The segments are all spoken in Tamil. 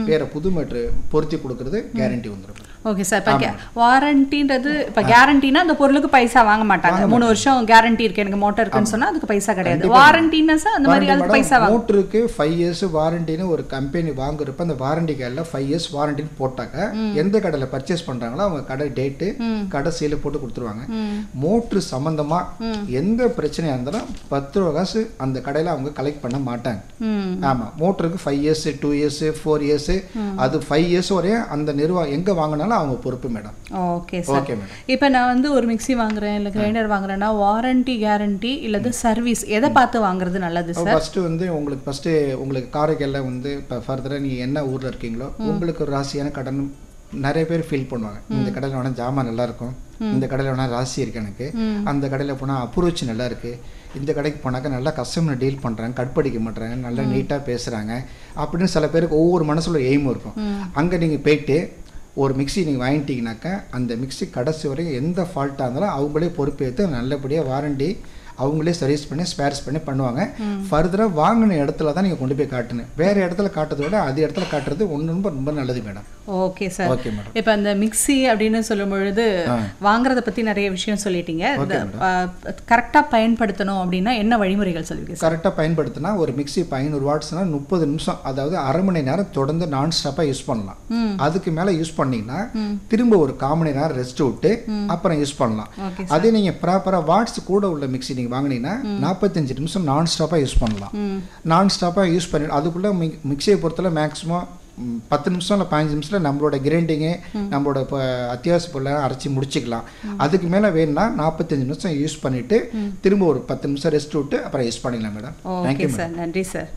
வேற புது மீட்ரு பொருத்தி கொடுக்கறது கேரண்டி வந்துடும் ஓகே சார் இப்போ வாரண்டின்றது இப்போ கேரண்டினா அந்த பொருளுக்கு பைசா வாங்க மாட்டாங்க மூணு வருஷம் கேரண்டி இருக்கு எனக்கு மோட்டர் இருக்குன்னு சொன்னா அதுக்கு பைசா கிடையாது வாரண்டின்னா சார் அந்த மாதிரி அதுக்கு பைசா வாங்க மோட்டருக்கு ஃபைவ் இயர்ஸ் வாரண்டின்னு ஒரு கம்பெனி வாங்குறப்ப அந்த வாரண்டி கார்டில் ஃபைவ் இயர்ஸ் வாரண்டின்னு போட்டாக்க எந்த கடையில் பர்ச்சேஸ் பண்றாங்களோ அவங்க கடை டேட்டு கடை சீல போட்டு கொடுத்துருவாங்க மோட்ரு சம்பந்தமா எந்த பிரச்சனையா இருந்தாலும் பத்து ரூபா காசு அந்த கடையில அவங்க கலெக்ட் பண்ண மாட்டாங்க ம் ஆமா மோட்டருக்கு five years two years four years அது ஃபைவ் இயர்ஸ் வரையும் அந்த நிர்வாகம் எங்க வாங்கினாலும் அவங்க பொறுப்பு madam okay sir okay madam இப்போ நான் வந்து ஒரு மிக்ஸி வாங்குறேன் இல்லை கிரைண்டர் வாங்குறேன்னா வாரண்டி கேரண்டி இல்லது சர்வீஸ் எதை பார்த்து வாங்குறது நல்லது சார் ஃபர்ஸ்ட் வந்து உங்களுக்கு ஃபர்ஸ்ட் உங்களுக்கு காரைக்காலில் வந்து இப்போ ஃபர்தராக நீங்க என்ன ஊர்ல இருக்கீங்களோ உங்களுக்கு ஒரு ராசியான கடன் நிறைய பேர் ஃபீல் பண்ணுவாங்க இந்த கடையில் வேணா ஜாமான் நல்லா இருக்கும் இந்த கடையில் வேணா ராசி இருக்கு எனக்கு அந்த கடையில் போனால் அப்ரோச் நல்லா இருக்கு இந்த கடைக்கு போனாக்கா நல்லா கஸ்டமர் டீல் பண்றாங்க கட்படிக்க மாட்டாங்க நல்லா நீட்டாக பேசுறாங்க அப்படின்னு சில பேருக்கு ஒவ்வொரு மனசுல எய்மும் இருக்கும் அங்க நீங்க போயிட்டு ஒரு மிக்ஸி நீங்கள் வாங்கிட்டீங்கனாக்கா அந்த மிக்ஸி கடைசி வரைக்கும் எந்த ஃபால்ட்டாக இருந்தாலும் அவங்களே பொறுப்பேற்று நல்லபடியாக வாரண்டி அவங்களே சர்வீஸ் பண்ணி ஸ்பேர்ஸ் பண்ணி பண்ணுவாங்க ஃபர்தராக வாங்கின இடத்துல தான் நீங்கள் கொண்டு போய் காட்டணும் வேறு இடத்துல காட்டுறதை விட அது இடத்துல காட்டுறது ஒன்று ரொம்ப ரொம்ப நல்லது madam okay sir okay madam இப்போ அந்த மிக்ஸி அப்படின்னு சொல்லும் பொழுது வாங்குறத பத்தி நிறைய விஷயம் சொல்லிட்டீங்க இந்த கரெக்டாக பயன்படுத்தணும் அப்படின்னா என்ன வழிமுறைகள் சொல்லுவீங்க சார் கரெக்டாக பயன்படுத்தினா ஒரு மிக்ஸி இப்போ ஐநூறு வாட்ஸ்னா முப்பது நிமிஷம் அதாவது அரை மணி நேரம் தொடர்ந்து நான் ஸ்டாப்பாக யூஸ் பண்ணலாம் அதுக்கு மேலே யூஸ் பண்ணீங்கன்னா திரும்ப ஒரு கால் மணி நேரம் ரெஸ்ட் விட்டு அப்புறம் யூஸ் பண்ணலாம் ஓகே அதே நீங்கள் ப்ராப்பராக வாட்ஸ் கூட உள்ள மிக்ஸி நீங்கள் வாங்கினீங்கன்னா நாற்பத்தஞ்சு நிமிஷம் நான் ஸ்டாப்பாக யூஸ் பண்ணலாம் நான் ஸ்டாப்பாக யூஸ் பண்ணி அதுக்குள்ளே மிக்சியை பொறுத்தல மேக்ஸிமம் பத்து நிமிஷம் இல்லை பதினஞ்சு நிமிஷத்தில் நம்மளோட கிரைண்டிங்கு நம்மளோட இப்போ அத்தியாவசிய பொருளை அரைச்சி முடிச்சுக்கலாம் அதுக்கு மேலே வேணும்னா நாற்பத்தஞ்சு நிமிஷம் யூஸ் பண்ணிவிட்டு திரும்ப ஒரு பத்து நிமிஷம் ரெஸ்ட் விட்டு அப்புறம் யூஸ் பண்ணிக்கலாம் மேடம் ஓகே தேங்க்யூ சார் நன்றி சார்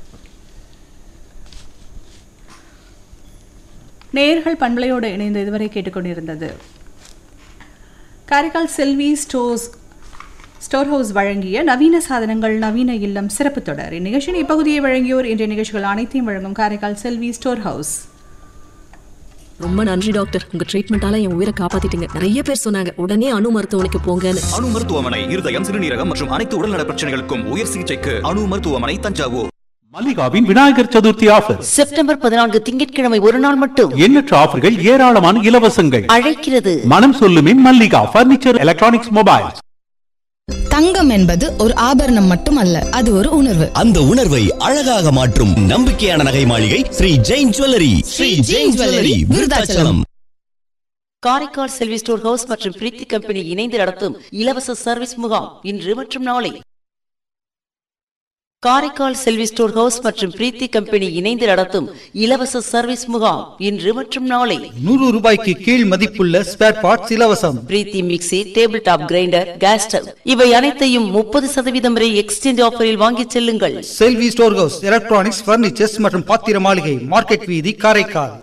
நேர்கள் பண்பலையோடு இணைந்து இதுவரை கேட்டுக்கொண்டிருந்தது Karaikal Selvi stores store house வழங்கிய நவீன சாதனங்கள் நவீன இல்லம் சிறப்பு தொடர் இந்நிகழ்ச்சியின் இப்பகுதியை வழங்கியோர் இன்றைய நிகழ்ச்சிகள் அனைத்தையும் வழங்கும் காரைக்கால் செல்வி ஸ்டோர் ஹவுஸ் ரொம்ப நன்றி டாக்டர் உங்க ட்ரீட்மெண்டால என் உயிரை காப்பாத்திட்டீங்க நிறைய பேர் சொன்னாங்க உடனே அணு மருத்துவமனைக்கு போங்கன்னு அணு மருத்துவமனை இருதயம் சிறுநீரகம் மற்றும் அனைத்து உடல்நல பிரச்சனைகளுக்கும் உயர் சிகிச்சைக்கு அணு மருத்துவமனை தஞ்சாவூர் மல்லிகாவின் விநாயகர் சதுர்த்தி ஆஃபர் செப்டம்பர் பதினான்கு திங்கட்கிழமை ஒரு நாள் மட்டும் எண்ணற்ற ஆஃபர்கள் ஏராளமான இலவசங்கள் அழைக்கிறது மனம் சொல்லுமே மல்லிகா பர்னிச்சர் எலக்ட்ரானிக்ஸ் மொபைல்ஸ் தங்கம் என்பது ஒரு ஆபரணம் மட்டுமல்ல அது ஒரு உணர்வு அந்த உணர்வை அழகாக மாற்றும் நம்பிக்கையான நகை மாளிகை Sri Jain jewellery Sri Jain jewellery Virudhachalam Karaikal Selvi store house மற்றும் பிரீத்தி கம்பெனி இணைந்து நடத்தும் இலவச சர்வீஸ் முகாம் இன்று மற்றும் நாளை காரைக்கால் செல்வி ஸ்டோர் ஹவுஸ் மற்றும் பிரீத்தி கம்பெனி இணைந்து நடத்தும் இலவச சர்வீஸ் முகாம் இன்று மற்றும் நாளை நூறு ரூபாய்க்கு கீழ் மதிப்புள்ள ஸ்பேர் பார்ட்ஸ் இலவசம் Preethi mixie table top grinder gas stove இவை அனைத்தையும் முப்பது சதவீதம் வரை எக்ஸ்சேஞ்ச் ஆஃபரில் வாங்கிச் செல்லுங்கள் Selvi store house electronics furnitures மற்றும் பாத்திர மாளிகை மார்க்கெட் வீதி காரைக்கால்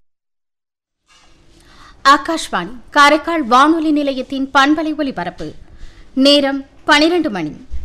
ஆகாஷ்வாணி காரைக்கால் வானொலி நிலையத்தின் பண்பலை ஒலிபரப்பு நேரம் பனிரெண்டு மணி